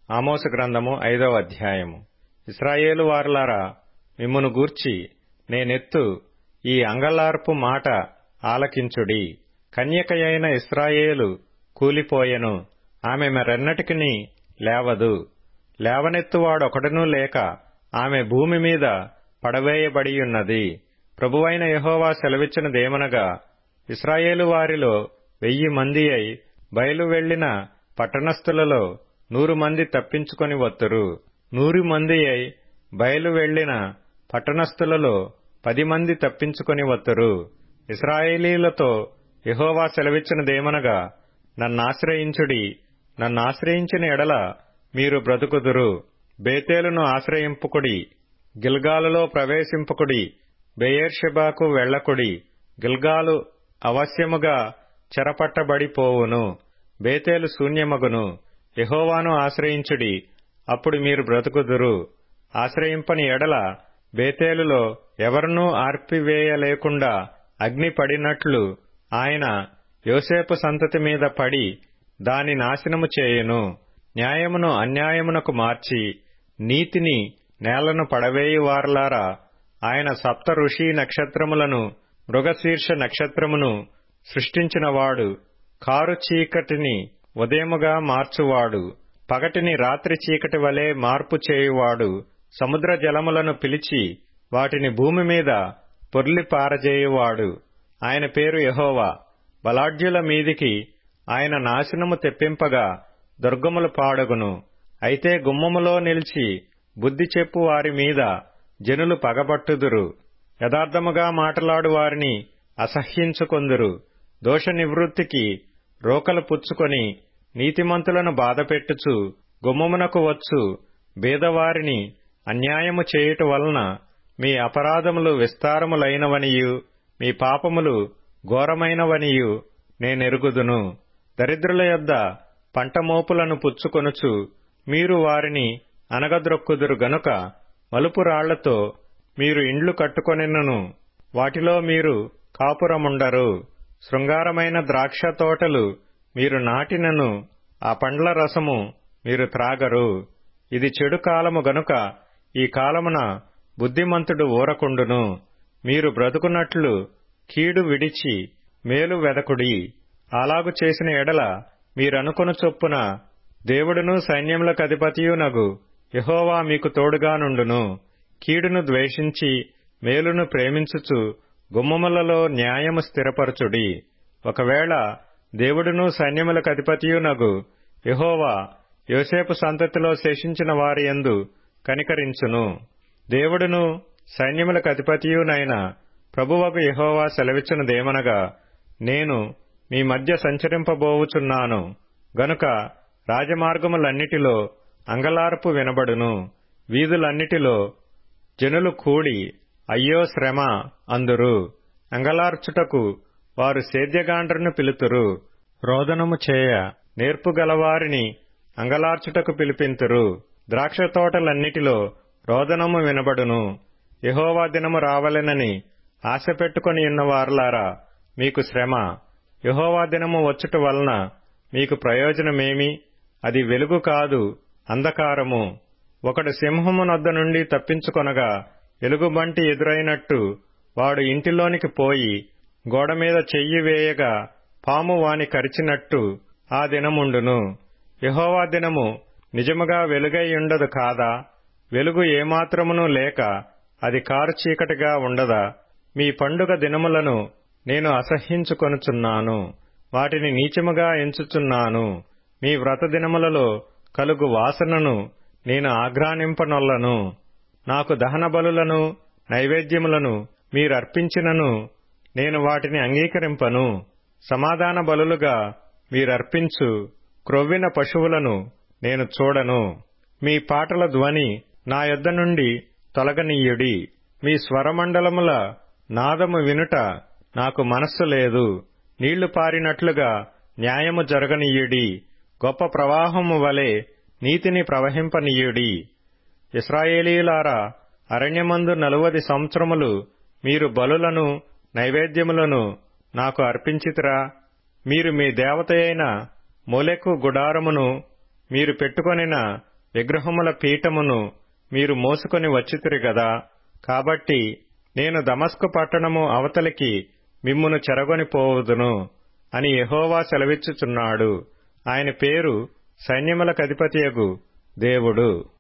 ఆమోస గ్రంథము ఐదవ అధ్యాయము ఇస్రాయేలు వారులారా మిమ్మును గూర్చి నేనెత్తు ఈ అంగలార్పు మాట ఆలకించుడి కన్యకయైన ఇస్రాయేలు కూలిపోయెను ఆమె మరెన్నటికిని లేవదు లేవనెత్తువాడొకడునూ లేక ఆమె భూమి మీద పడవేయబడియున్నది ప్రభువైన యహోవా సెలవిచ్చినదేమనగా ఇస్రాయేలు వారిలో వెయ్యి మంది అయి బయలు వెళ్లిన పట్టణస్థులలో నూరు మంది తప్పించుకొని వత్తురు నూరు మంది అయి బయలు వెళ్లిన పట్టణస్థులలో పది మంది తప్పించుకొని వత్తురు ఇస్రాయేలీలతో యహోవా సెలవిచ్చినదేమనగా నన్నాశ్రయించుడి నన్నాశ్రయించిన ఎడల మీరు బ్రతుకుదురు బేతేలును ఆశ్రయింపుకుడి గిల్గాలులో ప్రవేశింపుకుడి బెయేర్షెబాకు వెళ్లకుడి గిల్గాలు అవశ్యముగా చెరపట్టబడిపోవును బేతేలు శూన్యమగును యహోవాను ఆశ్రయించుడి అప్పుడు మీరు బ్రతుకుదురు ఆశ్రయింపని ఎడల బేతేలులో ఎవరినూ ఆర్పివేయలేకుండా అగ్ని పడినట్లు ఆయన యోసేపు సంతతి మీద పడి దాని నాశనము చేయును న్యాయమును అన్యాయమునకు మార్చి నీతిని నేలను పడవేయువారలారా ఆయన సప్త ఋషి నక్షత్రములను మృగశీర్ష నక్షత్రమును సృష్టించినవాడు కారు చీకటిని ఉదయముగా మార్చువాడు పగటిని రాత్రి చీకటి వలె మార్పు చేయువాడు సముద్ర జలములను పిలిచి వాటిని భూమి మీద పొర్లి పారజేయువాడు ఆయన పేరు యహోవా బలాఢ్యుల మీదికి ఆయన నాశనము తెప్పింపగా దుర్గములు పాడగును అయితే గుమ్మములో నిలిచి బుద్ధి చెప్పు వారి మీద జనులు పగబట్టుదురు యథార్థముగా మాటలాడు వారిని అసహ్యించుకొందురు దోష నివృత్తికి రోకలు పుచ్చుకొని నీతిమంతులను బాధపెట్టుచు గుమ్మమునకు వచ్చు బీదవారిని అన్యాయము చేయుట వలన మీ అపరాధములు విస్తారములైనవనియు మీ పాపములు ఘోరమైనవనియు నేనెరుగుదును దరిద్రుల యొద్ద పంటమోపులను పుచ్చుకొనుచు మీరు వారిని అనగద్రొక్కుదురు గనుక మలుపు రాళ్లతో మీరు ఇండ్లు కట్టుకొనినను వాటిలో మీరు కాపురముండరు శృంగారమైన ద్రాక్ష తోటలు మీరు నాటినను ఆ పండ్ల రసము మీరు త్రాగరు ఇది చెడు కాలము గనుక ఈ కాలమున బుద్ధిమంతుడు ఊరకుండును మీరు బ్రతుకున్నట్లు కీడు విడిచి మేలు వెదకుడి అలాగు చేసిన ఎడల మీరనుకొను చొప్పున దేవుడును సైన్యములకు అధిపతియునగు యహోవా మీకు తోడుగా నుండును కీడును ద్వేషించి మేలును ప్రేమించుచు గుమ్మములలో న్యాయము స్థిరపరచుడి ఒకవేళ దేవుడును సైన్యములకు అధిపతియునగు యహోవా యోసేపు సంతతిలో శేషించిన వారి యందు కనికరించును దేవుడును సైన్యములకు అధిపతియునైన ప్రభువకు యహోవా సెలవిచ్చినదేమనగా నేను మీ మధ్య సంచరింపబోవుచున్నాను గనుక రాజమార్గములన్నిటిలో అంగలార్పు వినబడును వీధులన్నిటిలో జనులు కూడి అయ్యో శ్రమ అందురు అంగలార్చుటకు వారు సేద్యగాండ్రను పిలుతురు రోదనము చేయ నేర్పుగలవారిని అంగలార్చుటకు పిలిపింతురు ద్రాక్ష తోటలన్నిటిలో రోదనము వినబడును యహోవా దినము రావలెనని ఆశ పెట్టుకుని ఉన్నవారులారా మీకు శ్రమ యహోవా దినము వచ్చుట వలన మీకు ప్రయోజనమేమి అది వెలుగు కాదు అంధకారము ఒకడు సింహమునొద్ద నుండి తప్పించుకొనగా ఎలుగుబంటి ఎదురైనట్టు వాడు ఇంటిలోనికి పోయి గోడమీద చెయ్యి వేయగా పాము వాని కరిచినట్టు ఆ దినముండును యహోవా దినము నిజముగా వెలుగై ఉండదు కాదా వెలుగు ఏమాత్రమునూ లేక అది కారు చీకటిగా ఉండదా మీ పండుగ దినములను నేను అసహ్యించుకొనుచున్నాను వాటిని నీచముగా ఎంచుచున్నాను మీ వ్రత దినములలో కలుగు వాసనను నేను ఆఘ్రానింపనొల్లను నాకు దహన బలులను నైవేద్యములను మీరర్పించినను నేను వాటిని అంగీకరింపను సమాధాన బలులుగా మీరర్పించు క్రొవ్విన పశువులను నేను చూడను మీ పాటల ధ్వని నా యొద్ద నుండి తొలగనీయుడి మీ స్వరమండలముల నాదము వినుట నాకు మనస్సు లేదు నీళ్లు పారినట్లుగా న్యాయము జరగనీయుడి గొప్ప ప్రవాహము వలె నీతిని ప్రవహింపనీయుడి ఇస్రాయేలీలారా అరణ్యమందు నలువది సంవత్సరములు మీరు బలులను నైవేద్యములను నాకు అర్పించితిరా మీరు మీ దేవతయైన మొలెకు గుడారమును మీరు పెట్టుకొనిన విగ్రహముల పీఠమును మీరు మోసుకొని వచ్చితిరి గదా కాబట్టి నేను దమస్కు పట్టణము అవతలికి మిమ్మును చెరగొని పోవుదును అని యహోవా సెలవిచ్చుచున్నాడు ఆయన పేరు సైన్యములకధిపతియగు దేవుడు